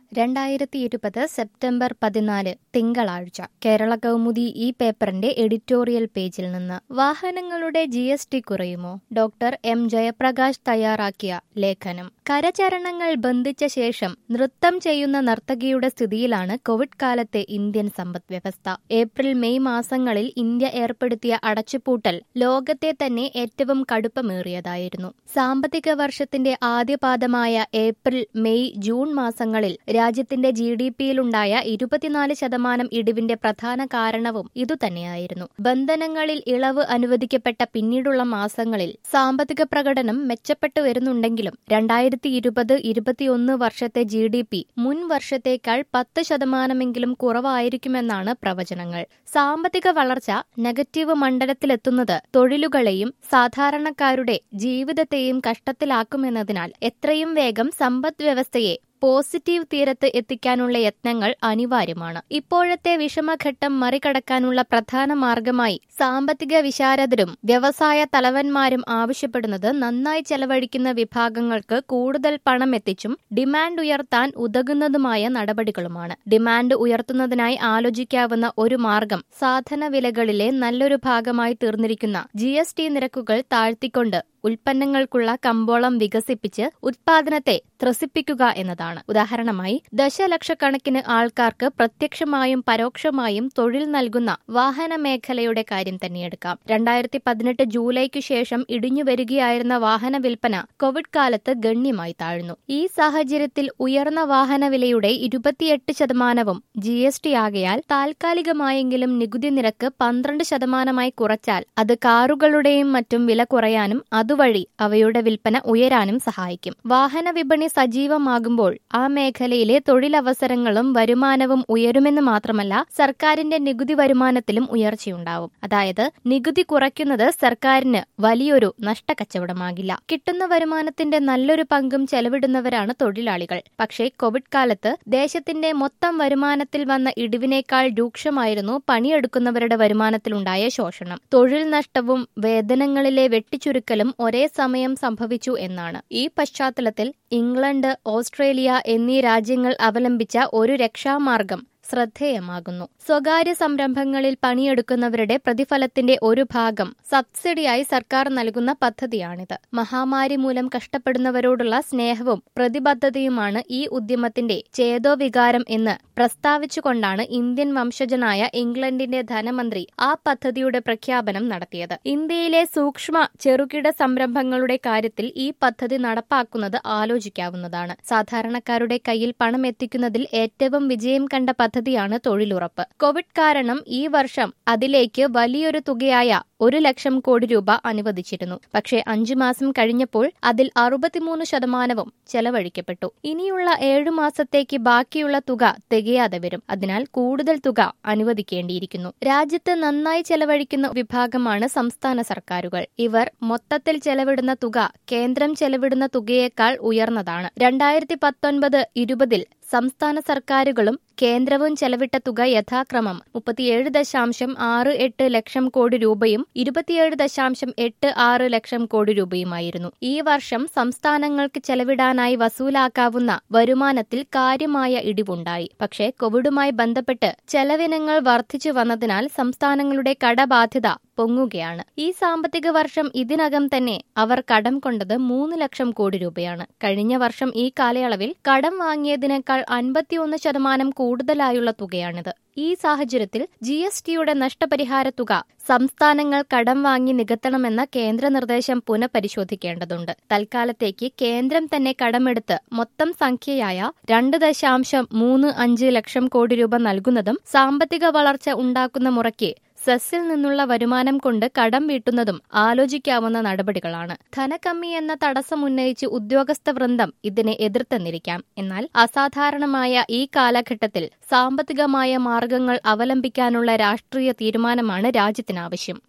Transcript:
രണ്ടായിരത്തി ഇരുപത് സെപ്റ്റംബർ പതിനാല് തിങ്കളാഴ്ച കേരള കൗമുദി ഈ പേപ്പറിന്റെ എഡിറ്റോറിയൽ പേജിൽ നിന്ന് വാഹനങ്ങളുടെ ജി എസ് ടി കുറയുമോ ഡോക്ടർ എം ജയപ്രകാശ് തയ്യാറാക്കിയ ലേഖനം കരചരണങ്ങൾ ബന്ധിച്ച ശേഷം നൃത്തം ചെയ്യുന്ന നർത്തകിയുടെ സ്ഥിതിയിലാണ് കോവിഡ് കാലത്തെ ഇന്ത്യൻ സമ്പദ് വ്യവസ്ഥ ഏപ്രിൽ മെയ് മാസങ്ങളിൽ ഇന്ത്യ ഏർപ്പെടുത്തിയ അടച്ചുപൂട്ടൽ ലോകത്തെ തന്നെ ഏറ്റവും കടുപ്പമേറിയതായിരുന്നു സാമ്പത്തിക വർഷത്തിന്റെ ആദ്യപാദമായ ഏപ്രിൽ മെയ് ജൂൺ മാസങ്ങളിൽ രാജ്യത്തിന്റെ ജി ഡി പിയിലുണ്ടായ ഇരുപത്തിനാല് ശതമാനം ഇടിവിന്റെ പ്രധാന കാരണവും ഇതുതന്നെയായിരുന്നു ബന്ധനങ്ങളിൽ ഇളവ് അനുവദിക്കപ്പെട്ട പിന്നീടുള്ള മാസങ്ങളിൽ സാമ്പത്തിക പ്രകടനം മെച്ചപ്പെട്ടു വരുന്നുണ്ടെങ്കിലും രണ്ടായിരത്തി ഇരുപത് ഇരുപത്തിയൊന്ന് വർഷത്തെ ജി ഡി പി മുൻ വർഷത്തേക്കാൾ പത്ത് ശതമാനമെങ്കിലും കുറവായിരിക്കുമെന്നാണ് പ്രവചനങ്ങൾ സാമ്പത്തിക വളർച്ച നെഗറ്റീവ് മണ്ഡലത്തിലെത്തുന്നത് തൊഴിലുകളെയും സാധാരണക്കാരുടെ ജീവിതത്തെയും കഷ്ടത്തിലാക്കുമെന്നതിനാൽ എത്രയും വേഗം സമ്പദ് വ്യവസ്ഥയെ പോസിറ്റീവ് തീരത്ത് എത്തിക്കാനുള്ള യത്നങ്ങൾ അനിവാര്യമാണ് ഇപ്പോഴത്തെ വിഷമഘട്ടം മറികടക്കാനുള്ള പ്രധാന മാർഗമായി സാമ്പത്തിക വിശാരദരും വ്യവസായ തലവന്മാരും ആവശ്യപ്പെടുന്നത് നന്നായി ചെലവഴിക്കുന്ന വിഭാഗങ്ങൾക്ക് കൂടുതൽ പണം എത്തിച്ചും ഡിമാൻഡ് ഉയർത്താൻ ഉതകുന്നതുമായ നടപടികളുമാണ് ഡിമാൻഡ് ഉയർത്തുന്നതിനായി ആലോചിക്കാവുന്ന ഒരു മാർഗം സാധന വിലകളിലെ നല്ലൊരു ഭാഗമായി തീർന്നിരിക്കുന്ന ജി നിരക്കുകൾ താഴ്ത്തിക്കൊണ്ട് ഉൽപ്പന്നങ്ങൾക്കുള്ള കമ്പോളം വികസിപ്പിച്ച് ഉത്പാദനത്തെ ത്രസിപ്പിക്കുക എന്നതാണ് ഉദാഹരണമായി ദശലക്ഷക്കണക്കിന് ആൾക്കാർക്ക് പ്രത്യക്ഷമായും പരോക്ഷമായും തൊഴിൽ നൽകുന്ന വാഹന മേഖലയുടെ കാര്യം തന്നെയെടുക്കാം രണ്ടായിരത്തി പതിനെട്ട് ജൂലൈക്ക് ശേഷം ഇടിഞ്ഞു വരികയായിരുന്ന വാഹന വിൽപ്പന കോവിഡ് കാലത്ത് ഗണ്യമായി താഴ്ന്നു ഈ സാഹചര്യത്തിൽ ഉയർന്ന വാഹന വിലയുടെ ഇരുപത്തിയെട്ട് ശതമാനവും ജി എസ് ടി ആകയാൽ താൽക്കാലികമായെങ്കിലും നികുതി നിരക്ക് പന്ത്രണ്ട് ശതമാനമായി കുറച്ചാൽ അത് കാറുകളുടെയും മറ്റും വില കുറയാനും അതുവഴി അവയുടെ വിൽപ്പന ഉയരാനും സഹായിക്കും വാഹന വിപണി സജീവമാകുമ്പോൾ ആ മേഖലയിലെ തൊഴിലവസരങ്ങളും വരുമാനവും ഉയരുമെന്ന് മാത്രമല്ല സർക്കാരിന്റെ നികുതി വരുമാനത്തിലും ഉയർച്ചയുണ്ടാവും അതായത് നികുതി കുറയ്ക്കുന്നത് സർക്കാരിന് വലിയൊരു നഷ്ടക്കച്ചവടമാകില്ല കിട്ടുന്ന വരുമാനത്തിന്റെ നല്ലൊരു പങ്കും ചെലവിടുന്നവരാണ് തൊഴിലാളികൾ പക്ഷേ കോവിഡ് കാലത്ത് ദേശത്തിന്റെ മൊത്തം വരുമാനത്തിൽ വന്ന ഇടിവിനേക്കാൾ രൂക്ഷമായിരുന്നു പണിയെടുക്കുന്നവരുടെ വരുമാനത്തിലുണ്ടായ ശോഷണം തൊഴിൽ നഷ്ടവും വേതനങ്ങളിലെ വെട്ടിച്ചുരുക്കലും ഒരേ സമയം സംഭവിച്ചു എന്നാണ് ഈ പശ്ചാത്തലത്തിൽ ഇംഗ്ലണ്ട് ഓസ്ട്രേലിയ എന്നീ രാജ്യങ്ങൾ അവലംബിച്ച ഒരു രക്ഷാമാർഗം ശ്രദ്ധേയമാകുന്നു സ്വകാര്യ സംരംഭങ്ങളിൽ പണിയെടുക്കുന്നവരുടെ പ്രതിഫലത്തിന്റെ ഒരു ഭാഗം സബ്സിഡിയായി സർക്കാർ നൽകുന്ന പദ്ധതിയാണിത് മഹാമാരി മൂലം കഷ്ടപ്പെടുന്നവരോടുള്ള സ്നേഹവും പ്രതിബദ്ധതയുമാണ് ഈ ഉദ്യമത്തിന്റെ ചേതോവികാരം എന്ന് പ്രസ്താവിച്ചുകൊണ്ടാണ് ഇന്ത്യൻ വംശജനായ ഇംഗ്ലണ്ടിന്റെ ധനമന്ത്രി ആ പദ്ധതിയുടെ പ്രഖ്യാപനം നടത്തിയത് ഇന്ത്യയിലെ സൂക്ഷ്മ ചെറുകിട സംരംഭങ്ങളുടെ കാര്യത്തിൽ ഈ പദ്ധതി നടപ്പാക്കുന്നത് ആലോചിക്കാവുന്നതാണ് സാധാരണക്കാരുടെ കയ്യിൽ പണം എത്തിക്കുന്നതിൽ ഏറ്റവും വിജയം കണ്ട പദ്ധതിയാണ് തൊഴിലുറപ്പ് കോവിഡ് കാരണം ഈ വർഷം അതിലേക്ക് വലിയൊരു തുകയായ ഒരു ലക്ഷം കോടി രൂപ അനുവദിച്ചിരുന്നു പക്ഷേ അഞ്ചു മാസം കഴിഞ്ഞപ്പോൾ അതിൽ അറുപത്തിമൂന്ന് ശതമാനവും ചെലവഴിക്കപ്പെട്ടു ഇനിയുള്ള ഏഴു മാസത്തേക്ക് ബാക്കിയുള്ള തുക തികയാതെ വരും അതിനാൽ കൂടുതൽ തുക അനുവദിക്കേണ്ടിയിരിക്കുന്നു രാജ്യത്ത് നന്നായി ചെലവഴിക്കുന്ന വിഭാഗമാണ് സംസ്ഥാന സർക്കാരുകൾ ഇവർ മൊത്തത്തിൽ ചെലവിടുന്ന തുക കേന്ദ്രം ചെലവിടുന്ന തുകയേക്കാൾ ഉയർന്നതാണ് രണ്ടായിരത്തി പത്തൊൻപത് ഇരുപതിൽ സംസ്ഥാന സർക്കാരുകളും കേന്ദ്രവും ചെലവിട്ട തുക യഥാക്രമം മുപ്പത്തിയേഴ് ദശാംശം ആറ് എട്ട് ലക്ഷം കോടി രൂപയും ഇരുപത്തിയേഴ് ദശാംശം എട്ട് ആറ് ലക്ഷം കോടി രൂപയുമായിരുന്നു ഈ വർഷം സംസ്ഥാനങ്ങൾക്ക് ചെലവിടാനായി വസൂലാക്കാവുന്ന വരുമാനത്തിൽ കാര്യമായ ഇടിവുണ്ടായി പക്ഷേ കോവിഡുമായി ബന്ധപ്പെട്ട് ചെലവിനങ്ങൾ വർദ്ധിച്ചു വന്നതിനാൽ സംസ്ഥാനങ്ങളുടെ കടബാധ്യത പൊങ്ങുകയാണ് ഈ സാമ്പത്തിക വർഷം ഇതിനകം തന്നെ അവർ കടം കൊണ്ടത് മൂന്ന് ലക്ഷം കോടി രൂപയാണ് കഴിഞ്ഞ വർഷം ഈ കാലയളവിൽ കടം വാങ്ങിയതിനേക്കാൾ അൻപത്തിയൊന്ന് ശതമാനം കൂടുതലായുള്ള തുകയാണിത് ഈ സാഹചര്യത്തിൽ ജി എസ് ടിയുടെ നഷ്ടപരിഹാര തുക സംസ്ഥാനങ്ങൾ കടം വാങ്ങി നികത്തണമെന്ന കേന്ദ്ര നിർദ്ദേശം പുനഃപരിശോധിക്കേണ്ടതുണ്ട് തൽക്കാലത്തേക്ക് കേന്ദ്രം തന്നെ കടമെടുത്ത് മൊത്തം സംഖ്യയായ രണ്ട് ദശാംശം മൂന്ന് അഞ്ച് ലക്ഷം കോടി രൂപ നൽകുന്നതും സാമ്പത്തിക വളർച്ച ഉണ്ടാക്കുന്ന മുറയ്ക്ക് സെസ്സിൽ നിന്നുള്ള വരുമാനം കൊണ്ട് കടം വീട്ടുന്നതും ആലോചിക്കാവുന്ന നടപടികളാണ് ധനകമ്മി എന്ന തടസ്സം ഉന്നയിച്ച് ഉദ്യോഗസ്ഥ വൃന്ദം ഇതിനെ എതിർത്തെന്നിരിക്കാം എന്നാൽ അസാധാരണമായ ഈ കാലഘട്ടത്തിൽ സാമ്പത്തികമായ മാർഗങ്ങൾ അവലംബിക്കാനുള്ള രാഷ്ട്രീയ തീരുമാനമാണ് രാജ്യത്തിനാവശ്യം